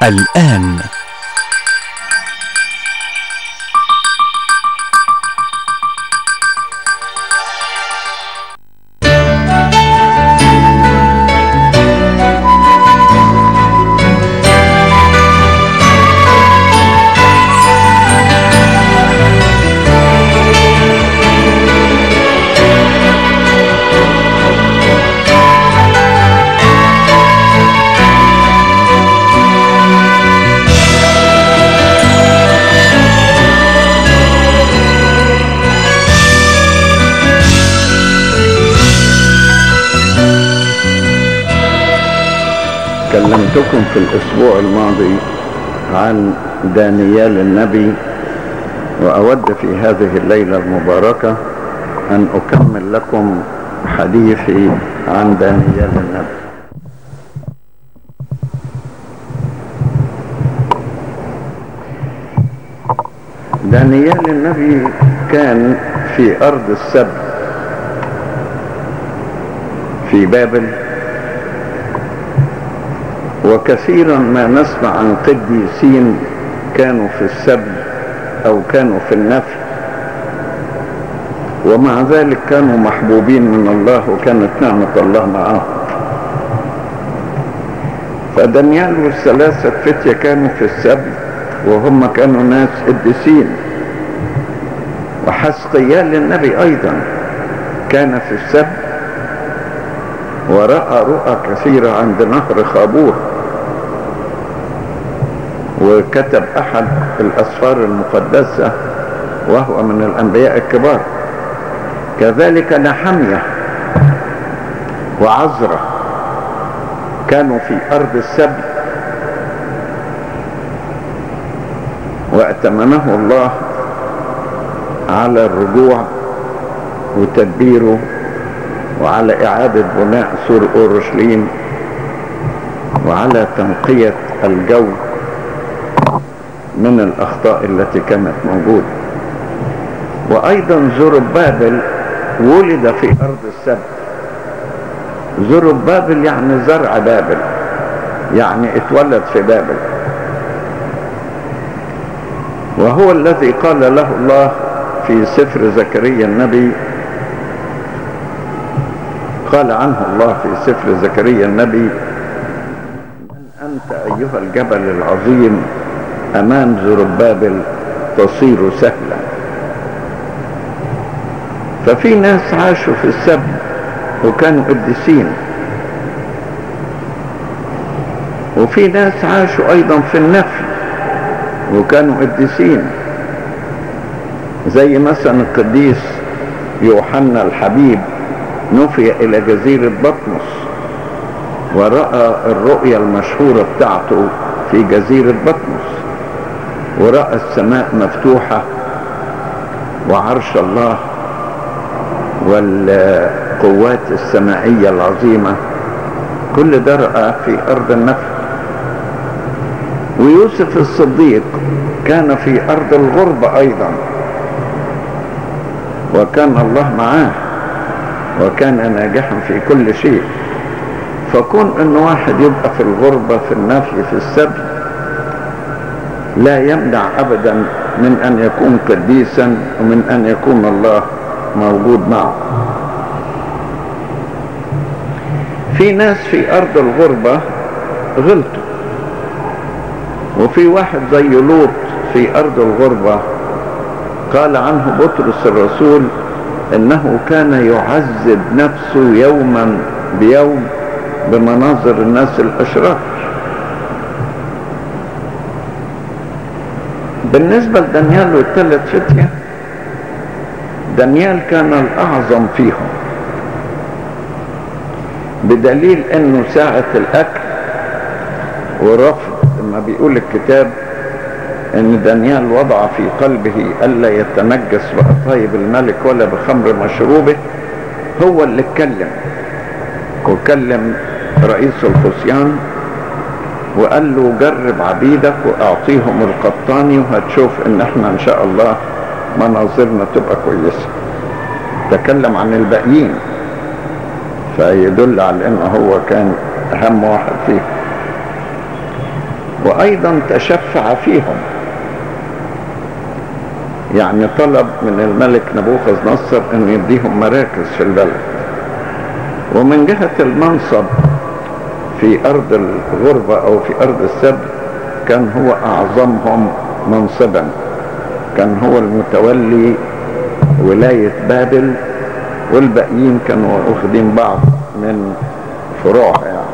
الآن كلمتكم في الأسبوع الماضي عن دانيال النبي وأود في هذه الليلة المباركة أن أكمل لكم حديثي عن دانيال النبي دانيال النبي كان في أرض السبت في بابل وكثيرا ما نسمع عن قديسين كانوا في السبي او كانوا في النفي ومع ذلك كانوا محبوبين من الله وكانت نعمة الله معهم فدانيال والثلاثة فتية كانوا في السبي وهم كانوا ناس قديسين وحسقيال النبي ايضا كان في السبي ورأى رؤى كثيرة عند نهر خابور وكتب أحد الأسفار المقدسة وهو من الأنبياء الكبار كذلك نحمية وعزرة كانوا في أرض السبي وأتمنه الله على الرجوع وتدبيره وعلى إعادة بناء سور أورشليم وعلى تنقية الجو من الأخطاء التي كانت موجودة وأيضا زربابل ولد في أرض السبت زربابل يعني زرع بابل يعني اتولد في بابل وهو الذي قال له الله في سفر زكريا النبي قال عنه الله في سفر زكريا النبي من أنت أيها الجبل العظيم أمام زربابل تصير سهلا ففي ناس عاشوا في السبت وكانوا قديسين وفي ناس عاشوا أيضا في النفي وكانوا قديسين زي مثلا القديس يوحنا الحبيب نفي إلى جزيرة بطمس ورأى الرؤية المشهورة بتاعته في جزيرة بطمس ورأى السماء مفتوحة وعرش الله والقوات السمائية العظيمة كل ده رأى في أرض النفي ويوسف الصديق كان في أرض الغربة أيضا وكان الله معاه وكان ناجحا في كل شيء فكون ان واحد يبقى في الغربة في النفي في السبي لا يمنع ابدا من ان يكون قديسا ومن ان يكون الله موجود معه في ناس في ارض الغربة غلطوا وفي واحد زي لوط في ارض الغربة قال عنه بطرس الرسول انه كان يعذب نفسه يوما بيوم بمناظر الناس الاشرار بالنسبة لدانيال والثلاث فتية دانيال كان الاعظم فيهم بدليل انه ساعة الاكل ورفض لما بيقول الكتاب ان دانيال وضع في قلبه الا يتنجس بأطايب الملك ولا بخمر مشروبه هو اللي اتكلم وكلم رئيس الخصيان وقال له جرب عبيدك واعطيهم القطاني وهتشوف ان احنا ان شاء الله مناظرنا تبقى كويسه تكلم عن الباقيين فيدل على انه هو كان اهم واحد فيهم وأيضا تشفع فيهم يعني طلب من الملك نبوخذ نصر أن يديهم مراكز في البلد ومن جهة المنصب في أرض الغربة أو في أرض السبت كان هو أعظمهم منصبا كان هو المتولي ولاية بابل والباقيين كانوا واخدين بعض من فروعها يعني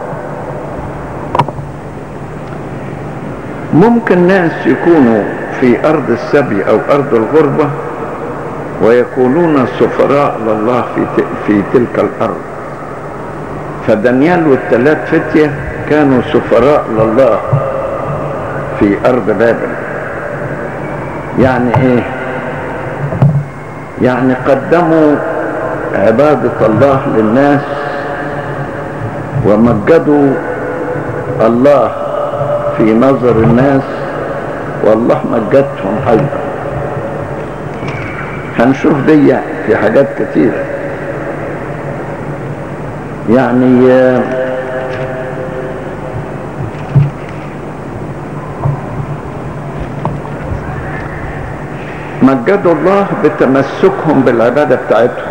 ممكن ناس يكونوا في أرض السبي أو أرض الغربة ويكونون سفراء لله في في تلك الأرض فدانيال والثلاث فتية كانوا سفراء لله في أرض بابل يعني إيه يعني قدموا عبادة الله للناس ومجدوا الله في نظر الناس والله مجدهم أيضا هنشوف دي في حاجات كتيرة يعني مجدوا الله بتمسكهم بالعبادة بتاعتهم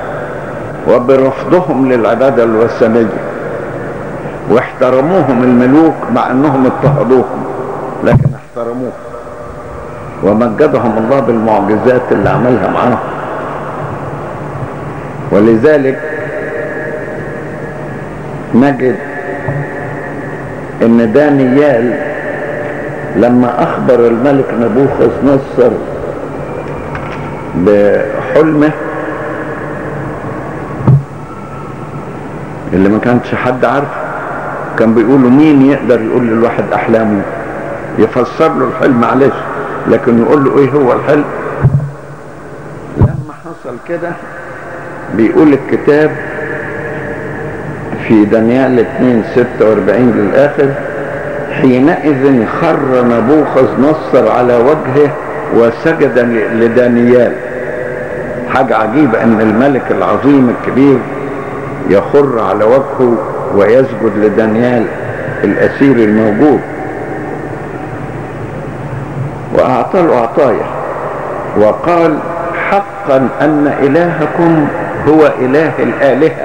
وبرفضهم للعبادة الوثنية واحترموهم الملوك مع انهم اضطهدوهم لكن احترموهم ومجدهم الله بالمعجزات اللي عملها معاهم ولذلك نجد ان دانيال لما اخبر الملك نبوخذ نصر بحلمه اللي ما كانش حد عارفه كان بيقولوا مين يقدر يقول للواحد احلامه يفسر له الحلم معلش لكن يقول له ايه هو الحلم لما حصل كده بيقول الكتاب في دانيال 2 46 للاخر حينئذ خر نبوخذ نصر على وجهه وسجد لدانيال حاجة عجيبة ان الملك العظيم الكبير يخر على وجهه ويسجد لدانيال الاسير الموجود واعطى له عطايا وقال حقا ان الهكم هو اله الالهه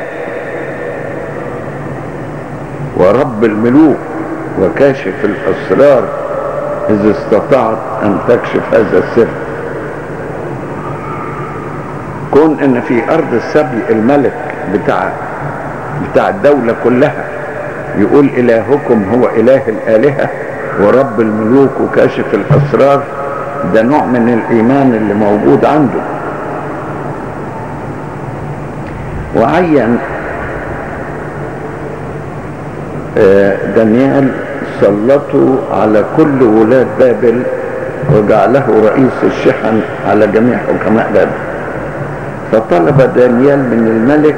ورب الملوك وكاشف الاسرار اذا استطعت ان تكشف هذا السر كون ان في ارض السبي الملك بتاع بتاع الدولة كلها يقول الهكم هو اله الالهة ورب الملوك وكاشف الاسرار ده نوع من الايمان اللي موجود عنده وعين دانيال سلطوا على كل ولاة بابل وجعله رئيس الشحن على جميع حكماء بابل فطلب دانيال من الملك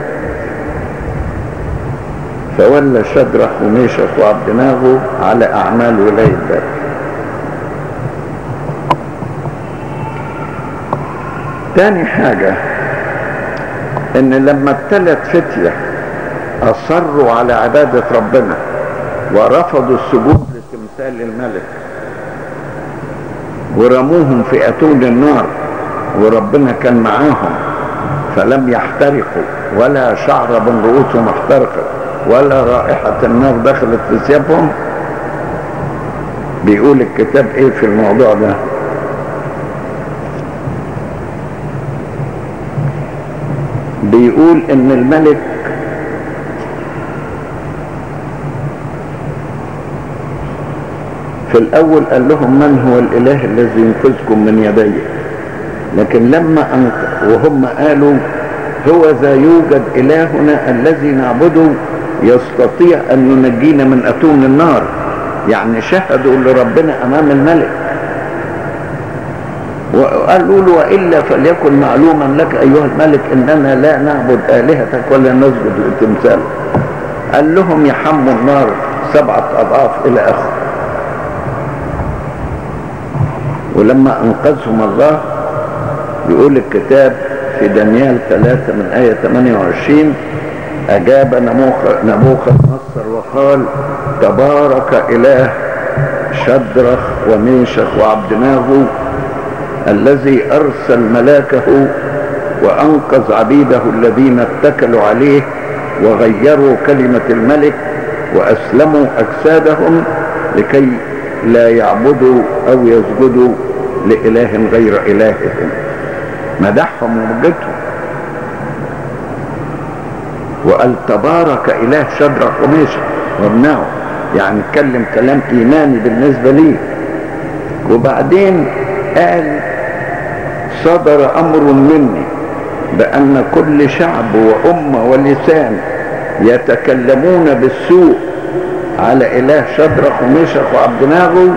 فولى شدرح وميشخ وعبدناغو على أعمال ولاية بابل تاني حاجة ان لما ابتلت فتية اصروا على عبادة ربنا ورفضوا السجود لتمثال الملك ورموهم في اتون النار وربنا كان معاهم فلم يحترقوا ولا شعر من رؤوسهم احترقت ولا رائحة النار دخلت في ثيابهم بيقول الكتاب ايه في الموضوع ده بيقول ان الملك في الاول قال لهم من هو الاله الذي ينقذكم من يدي لكن لما أنق... وهم قالوا هو ذا يوجد الهنا الذي نعبده يستطيع ان ينجينا من اتون النار يعني شهدوا لربنا امام الملك وقالوا له والا فليكن معلوما لك ايها الملك اننا لا نعبد الهتك ولا نسجد لتمثال قال لهم يحموا النار سبعه اضعاف الى اخره ولما انقذهم الله يقول الكتاب في دانيال 3 من آية 28 أجاب نبوخذ نصر وقال تبارك إله شدرخ وميشخ وعبدناغو الذي أرسل ملاكه وأنقذ عبيده الذين اتكلوا عليه وغيروا كلمة الملك وأسلموا أجسادهم لكي لا يعبدوا أو يسجدوا لإله غير إلههم مدحهم ومجدهم وقال تبارك إله شدرخ وميشخ وابنعه يعني اتكلم كلام إيماني بالنسبة ليه وبعدين قال صدر أمر مني بأن كل شعب وأمة ولسان يتكلمون بالسوء على إله شدرخ وميشخ وعبدناغو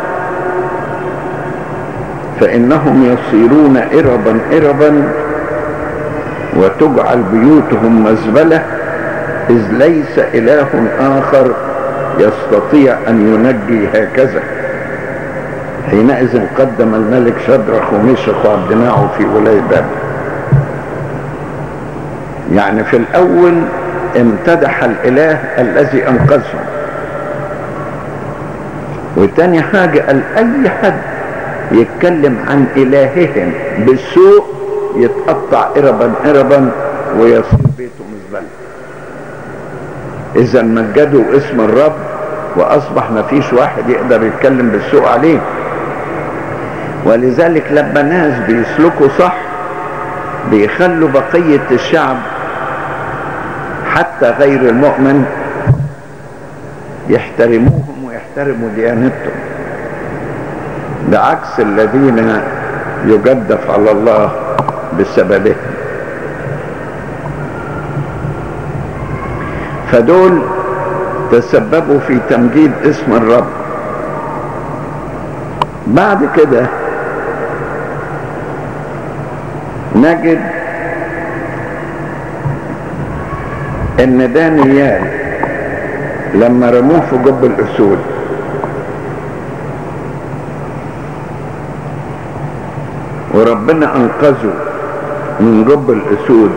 فإنهم يصيرون إربا إربا وتجعل بيوتهم مزبلة إذ ليس إله آخر يستطيع أن ينجي هكذا حينئذ قدم الملك شدرخ وميشخ وعبدناغو في ولاية بابل يعني في الأول امتدح الإله الذي أنقذهم وتاني حاجة قال أي حد يتكلم عن إلههم بالسوء يتقطع إربا إربا ويصير بيته مزبلة إذا مجدوا اسم الرب وأصبح ما فيش واحد يقدر يتكلم بالسوء عليه ولذلك لما ناس بيسلكوا صح بيخلوا بقية الشعب حتى غير المؤمن يحترموهم ويحترموا ديانتهم بعكس الذين يجدف على الله بسببهم فدول تسببوا في تمجيد اسم الرب بعد كده نجد ان دانيال لما رموه في جب الاسود وربنا انقذه من جب الاسود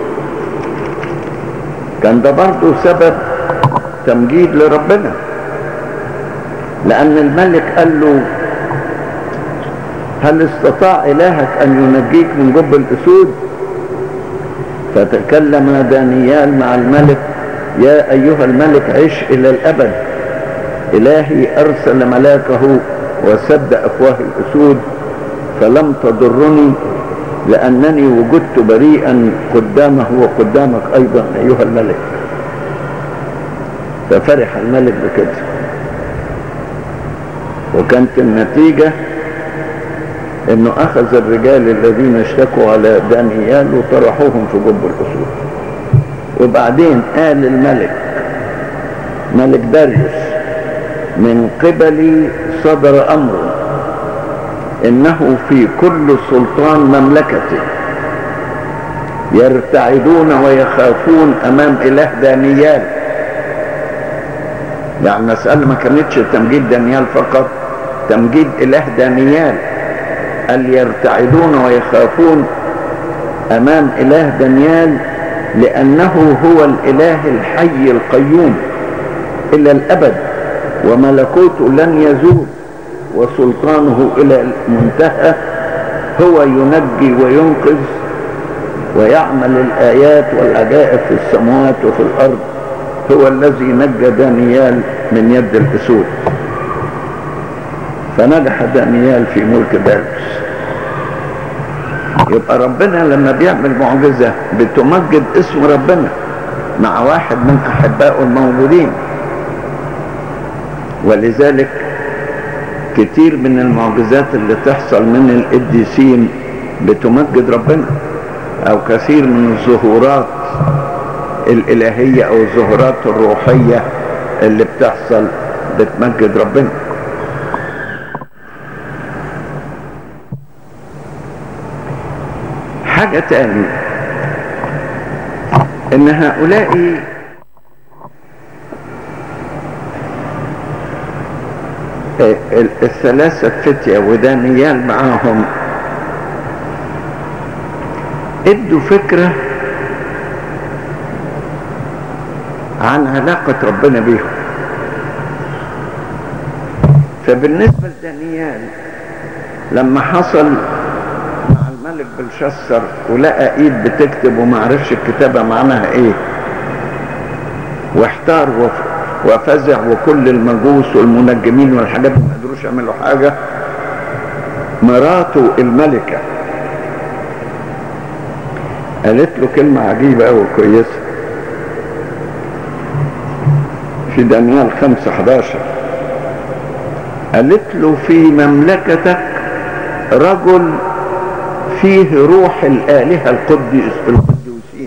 كان ده برضه سبب تمجيد لربنا لان الملك قال له هل استطاع الهك ان ينجيك من جب الاسود فتكلم دانيال مع الملك يا ايها الملك عش الى الابد الهي ارسل ملاكه وسد افواه الاسود فلم تضرني لانني وجدت بريئا قدامه وقدامك ايضا ايها الملك ففرح الملك بكده وكانت النتيجه انه اخذ الرجال الذين اشتكوا على دانيال وطرحوهم في جب الاسود وبعدين قال الملك ملك داريوس من قبلي صدر امر انه في كل سلطان مملكتي يرتعدون ويخافون امام اله دانيال يعني المسألة ما كانتش تمجيد دانيال فقط تمجيد اله دانيال قال يرتعدون ويخافون امام اله دانيال لانه هو الاله الحي القيوم الى الابد وملكوته لن يزول وسلطانه الى المنتهى هو ينجي وينقذ ويعمل الايات والعجائب في السماوات وفي الارض هو الذي نجى دانيال من يد الاسود فنجح دانيال في ملك دارس يبقى ربنا لما بيعمل معجزة بتمجد اسم ربنا مع واحد من أحبائه الموجودين ولذلك كتير من المعجزات اللي تحصل من القديسين بتمجد ربنا أو كثير من الظهورات الإلهية أو الظهورات الروحية اللي بتحصل بتمجد ربنا حاجة تاني ان هؤلاء الثلاثة فتية ودانيال معاهم ادوا فكرة عن علاقة ربنا بيهم فبالنسبة لدانيال لما حصل مع الملك بلشسر ولقى ايد بتكتب وما عرفش الكتابة معناها ايه واحتار وفزع وكل المجوس والمنجمين والحاجات ما قدروش يعملوا حاجة مراته الملكة قالت له كلمة عجيبة أوي كويسة في دانيال 5 11 قالت له في مملكتك رجل فيه روح الآلهة القدس القدوسين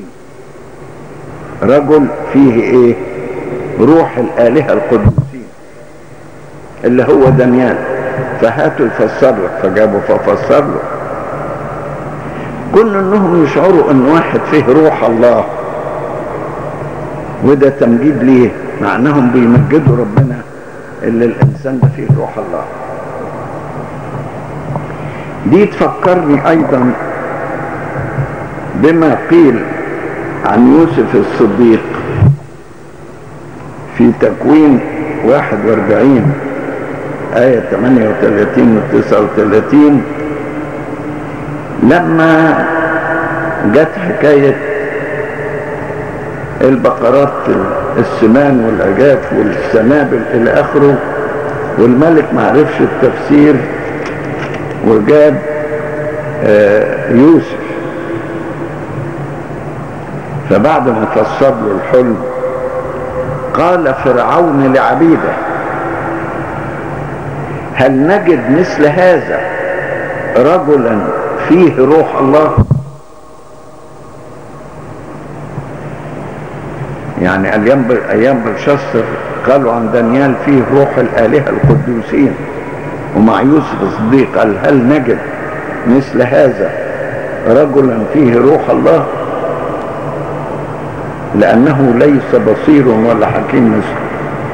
رجل فيه ايه روح الآلهة القدوسين اللي هو دانيال فهاتوا يفسر لك فجابوا ففسر له كل انهم يشعروا ان واحد فيه روح الله وده تمجيد ليه مع انهم بيمجدوا ربنا اللي الانسان ده فيه روح الله دي تفكرني ايضا بما قيل عن يوسف الصديق في تكوين 41 آية 38 و 39 لما جت حكاية البقرات السمان والعجاف والسنابل إلى آخره والملك ما عرفش التفسير وجاب يوسف فبعد ما فسر له الحلم قال فرعون لعبيده هل نجد مثل هذا رجلا فيه روح الله يعني ايام ايام بلشسر قالوا عن دانيال فيه روح الالهه القدوسين ومع يوسف الصديق قال هل نجد مثل هذا رجلا فيه روح الله لانه ليس بصير ولا حكيم مثله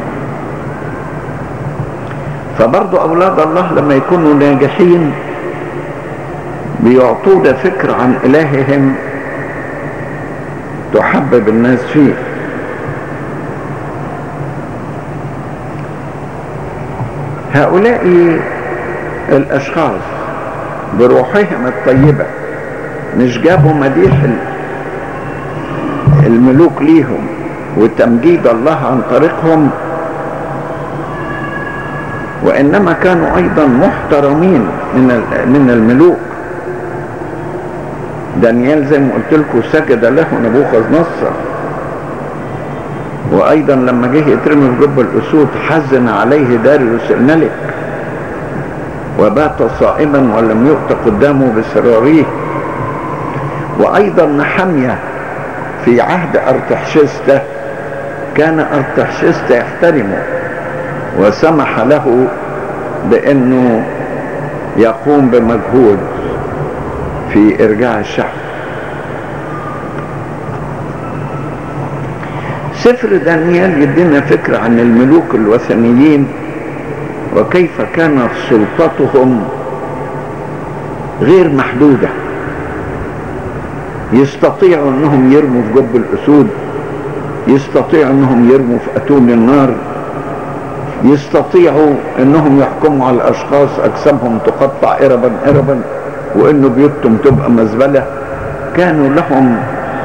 فبرضو اولاد الله لما يكونوا ناجحين بيعطونا فكر عن الههم تحبب الناس فيه هؤلاء الاشخاص بروحهم الطيبة مش جابوا مديح الملوك ليهم وتمجيد الله عن طريقهم وانما كانوا ايضا محترمين من من الملوك دانيال زي ما قلت لكم سجد له نبوخذ نصر وايضا لما جه يترمي في جب الاسود حزن عليه داريوس الملك وبات صائما ولم يؤت قدامه بسراريه وايضا نحميه في عهد ارتحشسته كان ارتحشسته يحترمه وسمح له بانه يقوم بمجهود في ارجاع الشعب سفر دانيال يدينا فكرة عن الملوك الوثنيين وكيف كانت سلطتهم غير محدودة يستطيعوا انهم يرموا في جب الاسود يستطيعوا انهم يرموا في اتون النار يستطيعوا انهم يحكموا على الاشخاص اجسامهم تقطع اربا اربا وانه بيوتهم تبقى مزبله كانوا لهم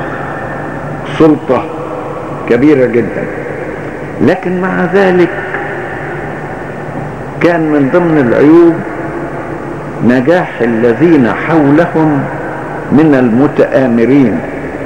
سلطه كبيره جدا لكن مع ذلك كان من ضمن العيوب نجاح الذين حولهم من المتآمرين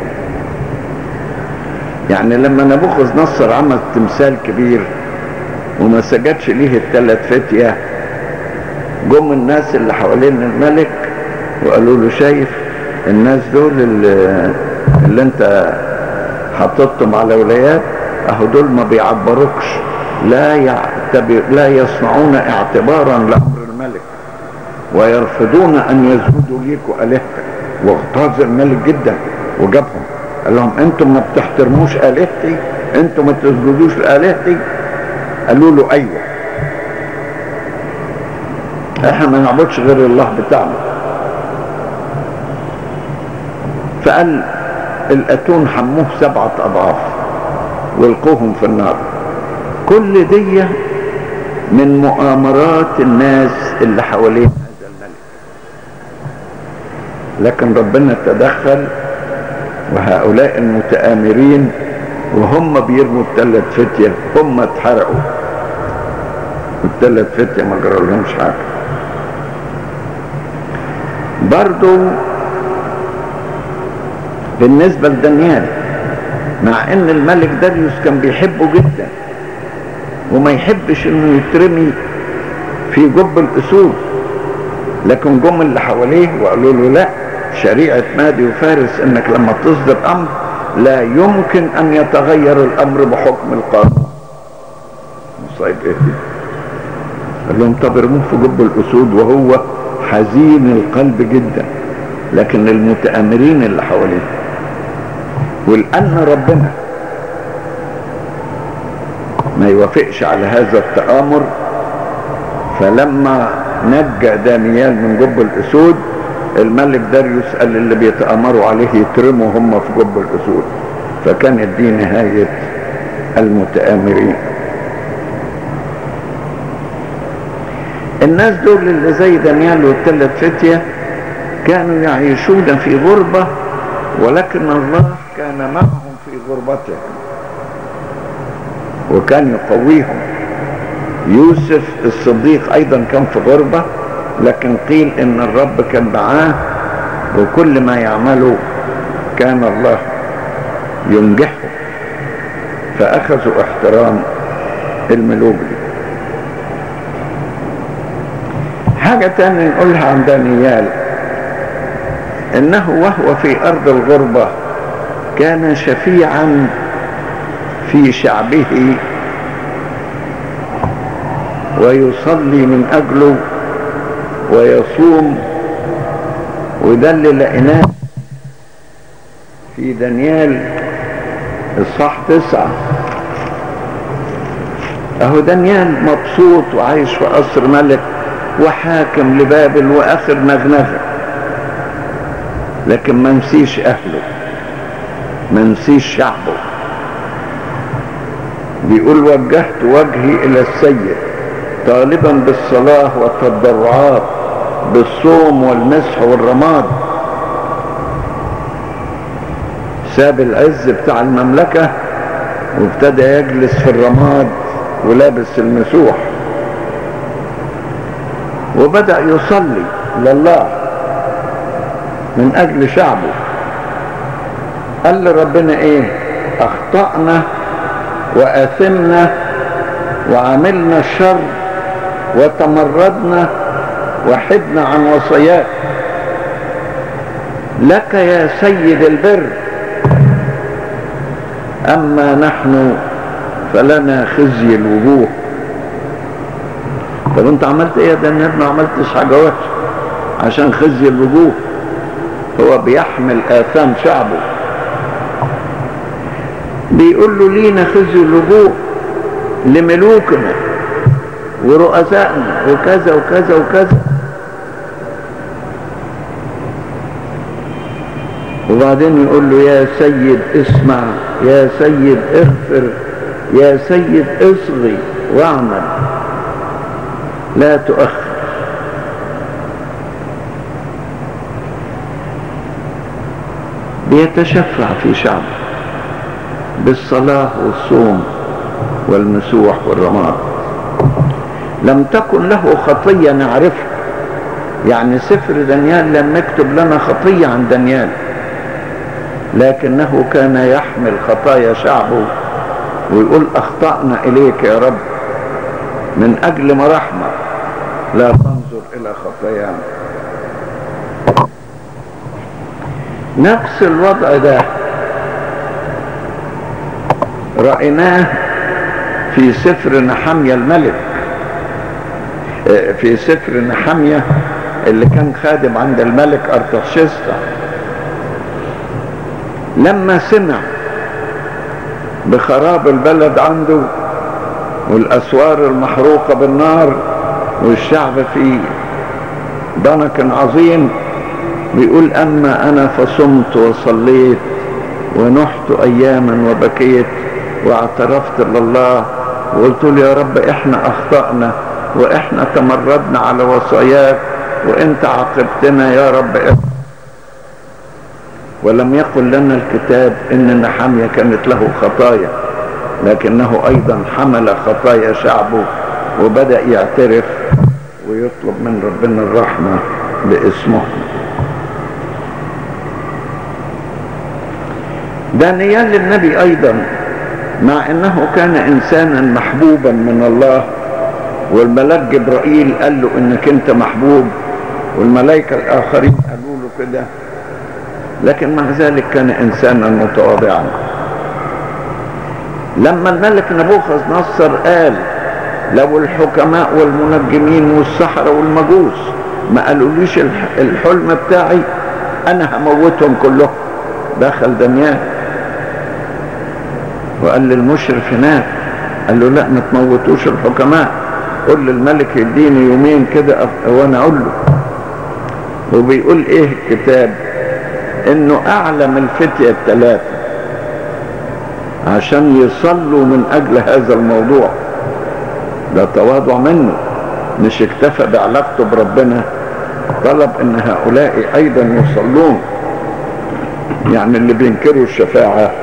يعني لما نبوخذ نصر عمل تمثال كبير وما سجدش ليه الثلاث فتية جم الناس اللي حوالين الملك وقالوا له شايف الناس دول اللي, اللي انت حطيتهم على ولايات اهو دول ما بيعبروكش لا يعتبر لا يصنعون اعتبارا لامر الملك ويرفضون ان يسجدوا ليك والهتك واغتاظ الملك جدا وجابهم قال لهم انتم ما بتحترموش الهتي انتم ما تسجدوش لالهتي قالوا له ايوه احنا ما نعبدش غير الله بتاعنا فقال الاتون حموه سبعة اضعاف والقوهم في النار كل دي من مؤامرات الناس اللي حوالين هذا الملك لكن ربنا تدخل وهؤلاء المتآمرين وهم بيرموا الثلاث فتية هم اتحرقوا الثلاث فتية ما جرى لهمش حاجة برضو بالنسبة لدانيال مع ان الملك داريوس كان بيحبه جدا وما يحبش انه يترمي في جب الاسود لكن جم اللي حواليه وقالوا له لا شريعة مادي وفارس انك لما تصدر امر لا يمكن ان يتغير الامر بحكم القانون مصايب ايه دي قال لهم طب ارموه في جب الاسود وهو حزين القلب جدا لكن المتآمرين اللي حواليه ولأن ربنا ما يوافقش على هذا التآمر فلما نجى دانيال من جب الأسود الملك داريوس قال اللي بيتآمروا عليه يترموا هم في جب الأسود فكانت دي نهاية المتآمرين الناس دول اللي زي دانيال والثلاث فتية كانوا يعيشون في غربة ولكن الله كان معهم في غربتهم وكان يقويهم يوسف الصديق ايضا كان في غربة لكن قيل ان الرب كان معاه وكل ما يعمله كان الله ينجحه فاخذوا احترام الملوك دي حاجة تانية نقولها عن دانيال انه وهو في ارض الغربة كان شفيعا في شعبه ويصلي من اجله ويصوم وده اللي لقيناه في دانيال الصح تسعة اهو دانيال مبسوط وعايش في قصر ملك وحاكم لبابل واخر نغنغه لكن ما نسيش اهله ما نسيش شعبه بيقول وجهت وجهي الى السيد طالبا بالصلاه والتضرعات بالصوم والمسح والرماد ساب العز بتاع المملكه وابتدى يجلس في الرماد ولابس المسوح وبدأ يصلي لله من أجل شعبه قال لربنا إيه أخطأنا وأثمنا وعملنا الشر وتمردنا وحدنا عن وصاياك لك يا سيد البر أما نحن فلنا خزي الوجوه طب انت عملت ايه ده النبي ما عملتش حاجه وحشه عشان خزي الوجوه هو بيحمل اثام شعبه بيقول له لينا خزي الوجوه لملوكنا ورؤسائنا وكذا وكذا وكذا وبعدين يقول له يا سيد اسمع يا سيد اغفر يا سيد اصغي واعمل لا تؤخر بيتشفع في شعبه بالصلاة والصوم والمسوح والرماد لم تكن له خطية نعرفها يعني سفر دانيال لم يكتب لنا خطية عن دانيال لكنه كان يحمل خطايا شعبه ويقول أخطأنا إليك يا رب من أجل مراحمة لا تنظر إلى خطايانا نفس الوضع ده رأيناه في سفر نحمية الملك في سفر نحمية اللي كان خادم عند الملك أرتخشستا لما سمع بخراب البلد عنده والأسوار المحروقة بالنار والشعب في ضنك عظيم بيقول أما أنا فصمت وصليت ونحت أياما وبكيت واعترفت لله وقلت له يا رب احنا اخطأنا واحنا تمردنا على وصاياك وانت عاقبتنا يا رب ولم يقل لنا الكتاب ان نحامية كانت له خطايا لكنه ايضا حمل خطايا شعبه وبدأ يعترف ويطلب من ربنا الرحمة باسمه دانيال النبي ايضا مع انه كان انسانا محبوبا من الله والملاك جبرائيل قال له انك انت محبوب والملائكة الاخرين قالوا له كده لكن مع ذلك كان انسانا متواضعا لما الملك نبوخذ نصر قال لو الحكماء والمنجمين والسحرة والمجوس ما قالوليش الحلم بتاعي انا هموتهم كلهم دخل دانيال وقال للمشرف هناك قال له لا ما تموتوش الحكماء قل للملك يديني يومين كده وانا اقول له وبيقول ايه الكتاب انه اعلم الفتية الثلاثة عشان يصلوا من اجل هذا الموضوع ده تواضع منه مش اكتفى بعلاقته بربنا طلب ان هؤلاء ايضا يصلون يعني اللي بينكروا الشفاعة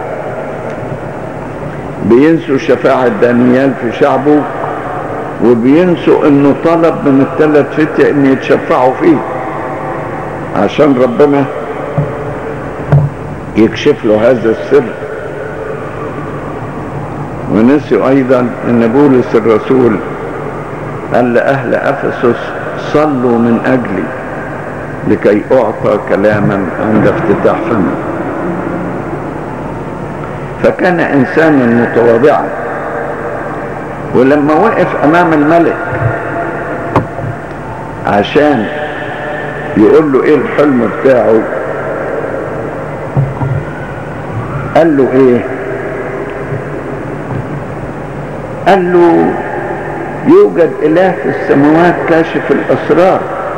بينسوا شفاعة دانيال في شعبه وبينسوا انه طلب من الثلاث فتية ان يتشفعوا فيه عشان ربنا يكشف له هذا السر ونسوا ايضا ان بولس الرسول قال لاهل افسس صلوا من اجلي لكي اعطى كلاما عند افتتاح فمي فكان انسانا متواضعا ولما وقف امام الملك عشان يقول له ايه الحلم بتاعه قال له ايه قال له يوجد اله في السماوات كاشف الاسرار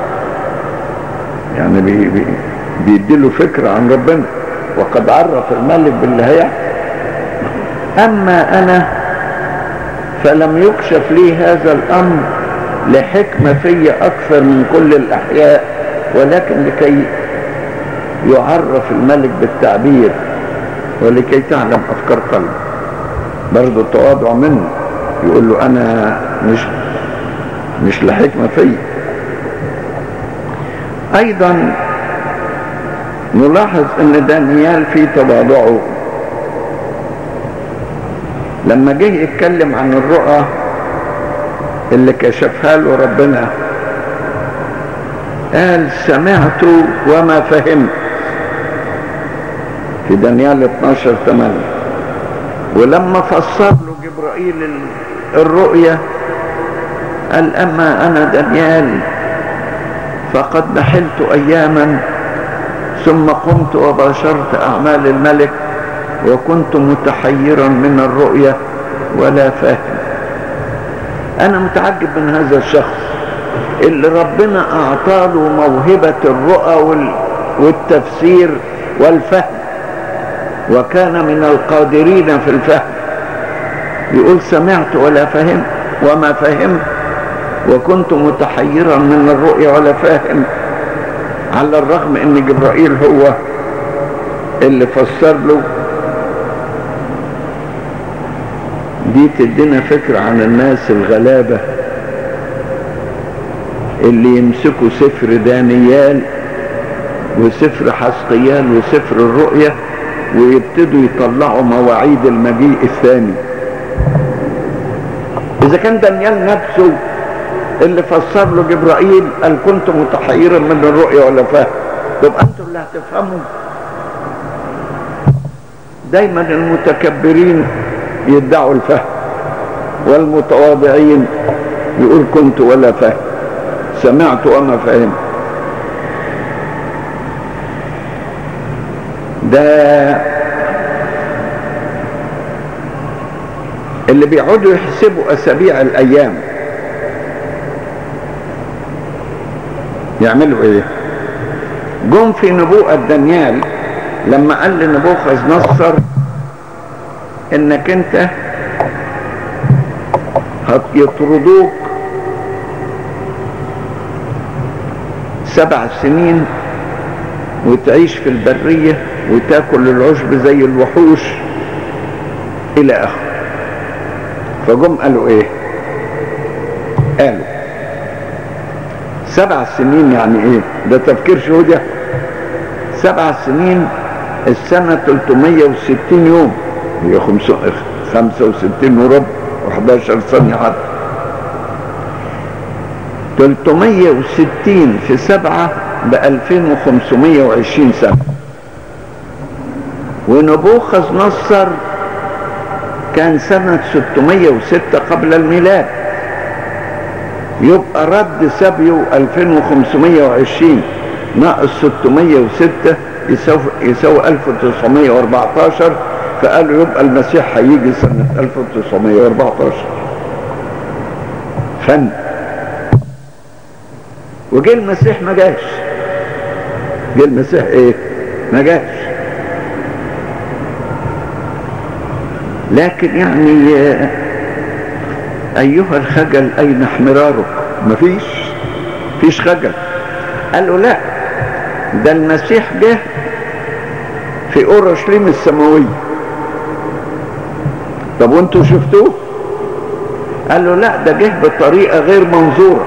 يعني بي بي بيديله فكرة عن ربنا وقد عرف الملك باللي هيحصل اما انا فلم يكشف لي هذا الامر لحكمة في اكثر من كل الاحياء ولكن لكي يعرف الملك بالتعبير ولكي تعلم افكار قلبه برضه التواضع منه يقول له انا مش مش لحكمة في ايضا نلاحظ ان دانيال في تواضعه لما جه يتكلم عن الرؤى اللي كشفها له ربنا قال سمعت وما فهمت في دانيال 12 8 ولما فسر له جبرائيل الرؤية قال أما أنا دانيال فقد نحلت أياما ثم قمت وباشرت أعمال الملك وكنت متحيرا من الرؤية ولا فاهم أنا متعجب من هذا الشخص اللي ربنا أعطاله موهبة الرؤى والتفسير والفهم وكان من القادرين في الفهم يقول سمعت ولا فهمت وما فهمت وكنت متحيرا من الرؤيا ولا فاهم على الرغم ان جبرائيل هو اللي فسر له دي تدينا فكرة عن الناس الغلابة اللي يمسكوا سفر دانيال وسفر حسقيال وسفر الرؤية ويبتدوا يطلعوا مواعيد المجيء الثاني اذا كان دانيال نفسه اللي فسر له جبرائيل قال كنت متحيرا من الرؤيا ولا فاهم تبقى انتوا اللي هتفهموا دايما المتكبرين يدعوا الفهم والمتواضعين يقول كنت ولا فاهم سمعت وما فهمت ده اللي بيقعدوا يحسبوا اسابيع الايام يعملوا ايه جم في نبوءة دانيال لما قال لنبوخذ نصر انك انت يطردوك سبع سنين وتعيش في البرية وتاكل العشب زي الوحوش الى اخره فجم قالوا ايه قالوا سبع سنين يعني ايه ده تفكير شهودة سبع سنين السنة 360 يوم هي 65 وربع و11 ثانية حتى 360 في سبعة ب 2520 سنة ونبوخذ نصر كان سنة 606 قبل الميلاد يبقى رد سبيه 2520 ناقص 606 يساوي يساوي 1914 فقالوا يبقى المسيح هيجي سنة 1914 فن وجه المسيح ما جاش جه المسيح ايه ما جاش لكن يعني ايها الخجل اين احمرارك مفيش فيش خجل قالوا لا ده المسيح جه في اورشليم السماويه طب وانتوا شفتوه قال له لا ده جه بطريقه غير منظوره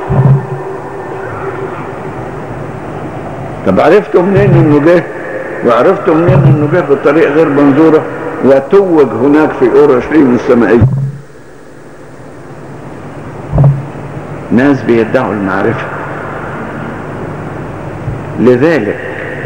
طب عرفتوا منين انه جه وعرفتوا منين انه جه بطريقه غير منظوره وتوج هناك في اورشليم السمائيه ناس بيدعوا المعرفه لذلك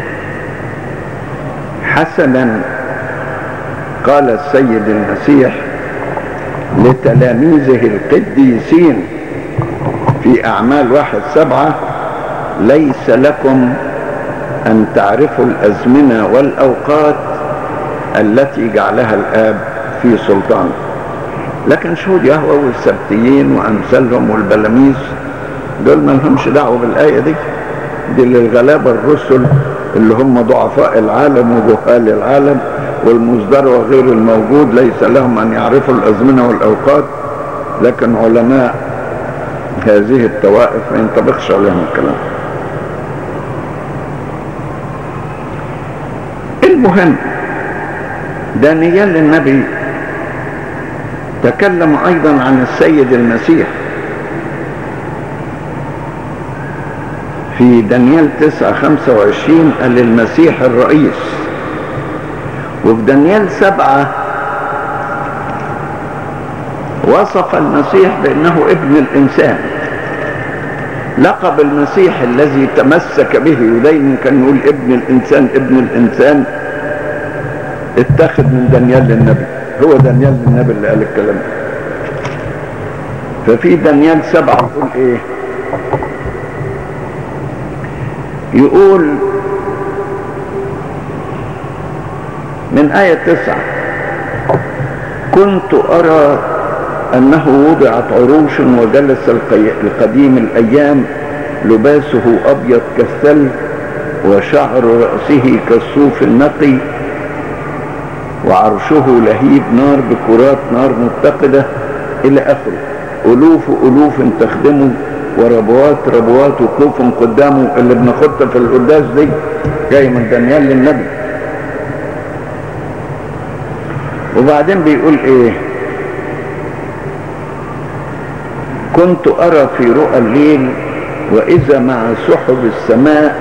حسنا قال السيد المسيح لتلاميذه القديسين في أعمال واحد سبعة ليس لكم أن تعرفوا الأزمنة والأوقات التي جعلها الآب في سلطانه لكن شهود يهوى والسبتيين وأمثالهم والبلاميذ دول ما لهمش دعوة بالآية دي دي للغلابة الرسل اللي هم ضعفاء العالم وجهال العالم والمصدر وغير الموجود ليس لهم أن يعرفوا الأزمنة والأوقات لكن علماء هذه الطوائف ما ينطبقش عليهم الكلام المهم دانيال النبي تكلم أيضا عن السيد المسيح في دانيال 9 25 قال المسيح الرئيس وفي دانيال 7 وصف المسيح بأنه ابن الإنسان لقب المسيح الذي تمسك به ودايما كان يقول ابن الإنسان ابن الإنسان اتخذ من دانيال النبي هو دانيال النبي اللي قال الكلام ده ففي دانيال سبعة يقول ايه يقول من آية تسعة كنت أرى أنه وضعت عروش وجلس القديم الأيام لباسه أبيض كالثلج وشعر رأسه كالصوف النقي وعرشه لهيب نار بكرات نار متقدة إلى آخره ألوف ألوف تخدمه وربوات ربوات وقوف قدامه اللي بناخدها في القداس دي جاي من دانيال للنبي وبعدين بيقول ايه كنت ارى في رؤى الليل واذا مع سحب السماء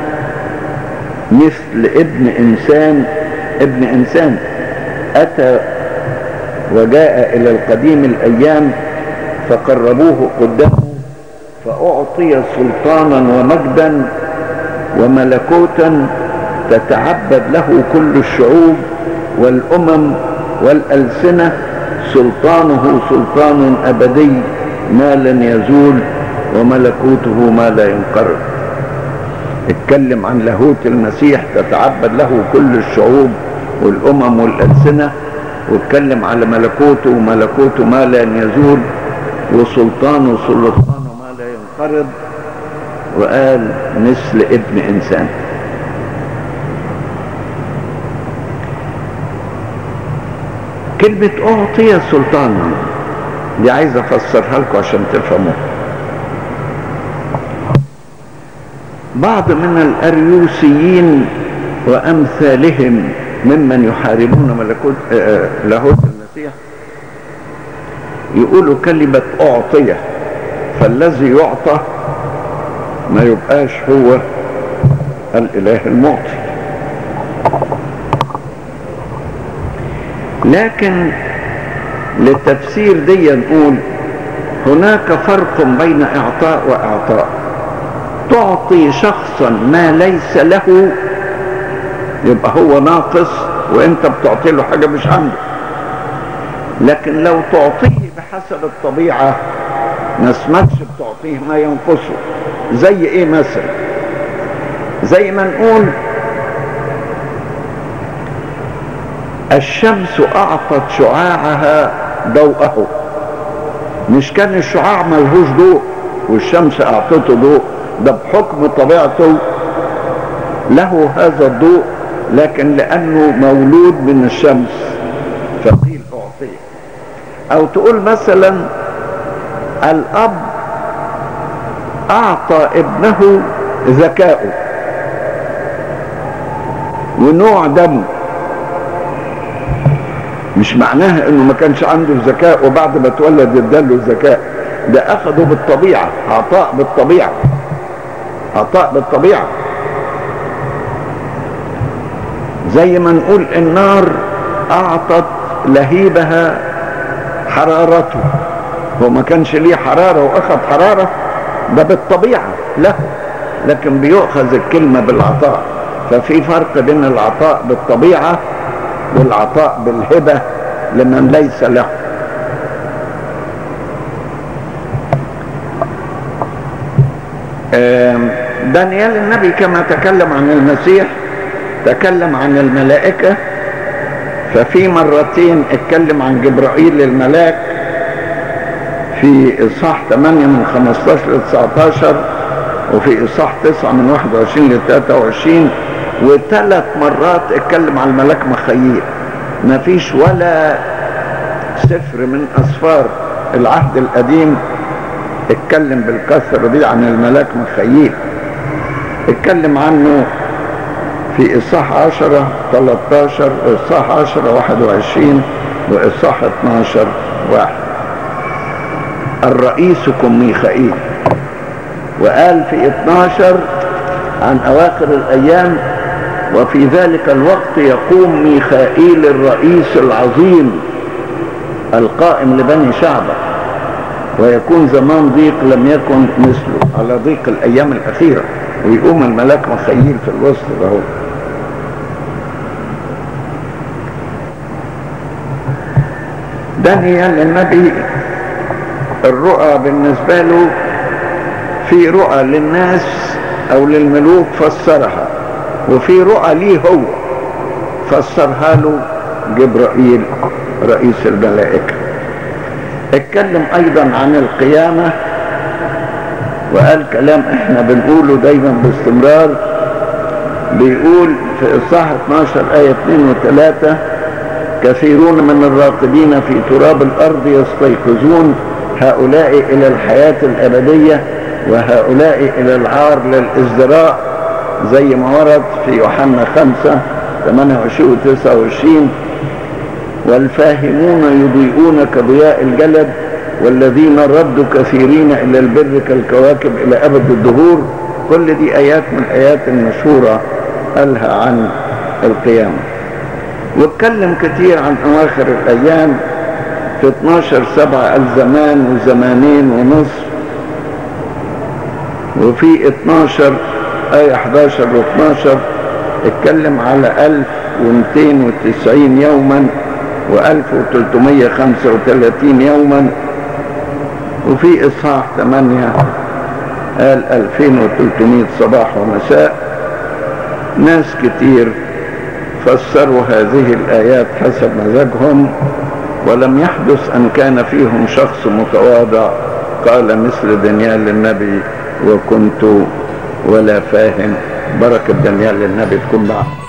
مثل ابن انسان ابن انسان اتى وجاء الى القديم الايام فقربوه قدامه فأعطي سلطانا ومجدا وملكوتا تتعبد له كل الشعوب والأمم والألسنة سلطانه سلطان أبدي ما لن يزول وملكوته ما لا ينقرض اتكلم عن لاهوت المسيح تتعبد له كل الشعوب والأمم والألسنة واتكلم على ملكوته وملكوته ما لن يزول وسلطانه سلطانه ما لا ينقرض وقال مثل ابن انسان كلمة أعطي سلطانا دي عايز افسرها لكم عشان تفهموها بعض من الاريوسيين وامثالهم ممن يحاربون ملكوت لاهوت المسيح يقولوا كلمة أعطية فالذي يعطى ما يبقاش هو الإله المعطي لكن للتفسير دي نقول هناك فرق بين إعطاء وإعطاء تعطي شخصا ما ليس له يبقى هو ناقص وانت بتعطي له حاجة مش عنده لكن لو تعطيه بحسب الطبيعة ما اسمكش بتعطيه ما ينقصه زي ايه مثلا زي ما نقول الشمس اعطت شعاعها ضوءه مش كان الشعاع ملهوش ضوء والشمس اعطته ضوء ده بحكم طبيعته له هذا الضوء لكن لانه مولود من الشمس فقيل اعطيه او تقول مثلا الاب اعطى ابنه ذكاؤه ونوع دمه مش معناها انه ما كانش عنده ذكاء وبعد ما اتولد اداله الذكاء ده اخده بالطبيعه عطاء بالطبيعه عطاء بالطبيعه زي ما نقول النار اعطت لهيبها حرارته هو ما كانش ليه حراره واخذ حراره ده بالطبيعه له لكن بيؤخذ الكلمه بالعطاء ففي فرق بين العطاء بالطبيعه والعطاء بالهبه لمن ليس له دانيال النبي كما تكلم عن المسيح تكلم عن الملائكة ففي مرتين اتكلم عن جبرائيل الملاك في إصحاح 8 من 15 ل 19 وفي إصحاح 9 من 21 ل 23 وثلاث مرات اتكلم عن الملاك مخيل ما فيش ولا سفر من أسفار العهد القديم اتكلم بالكثرة دي عن الملاك مخيل اتكلم عنه في إصحاح 10 13 وإصحاح 10 21 وإصحاح 12 واحد الرئيسكم ميخائيل وقال في 12 عن أواخر الأيام وفي ذلك الوقت يقوم ميخائيل الرئيس العظيم القائم لبني شعبه ويكون زمان ضيق لم يكن مثله على ضيق الأيام الأخيرة ويقوم الملاك مخيل في الوسط ده هو دانيال النبي الرؤى بالنسبة له في رؤى للناس او للملوك فسرها وفي رؤى ليه هو فسرها له جبرائيل رئيس الملائكة اتكلم ايضا عن القيامة وقال كلام احنا بنقوله دايما باستمرار بيقول في اصحاح 12 آية 2 و3 كثيرون من الراقدين في تراب الارض يستيقظون هؤلاء الى الحياة الابدية وهؤلاء الى العار للازدراء زي ما ورد في يوحنا 5 28 و 29 والفاهمون يضيئون كضياء الجلد والذين ردوا كثيرين الى البر كالكواكب الى ابد الدهور كل دي ايات من الايات المشهورة قالها عن القيامة واتكلم كتير عن اواخر الايام في 12 سبعة قال زمان وزمانين ونصف وفي 12 آية 11 و 12 اتكلم على 1290 يوما و1335 يوما وفي إصحاح 8 قال 2300 صباح ومساء ناس كتير فسروا هذه الآيات حسب مزاجهم ولم يحدث أن كان فيهم شخص متواضع قال مثل دانيال النبي وكنت ولا فاهم بركة دانيال النبي تكون معه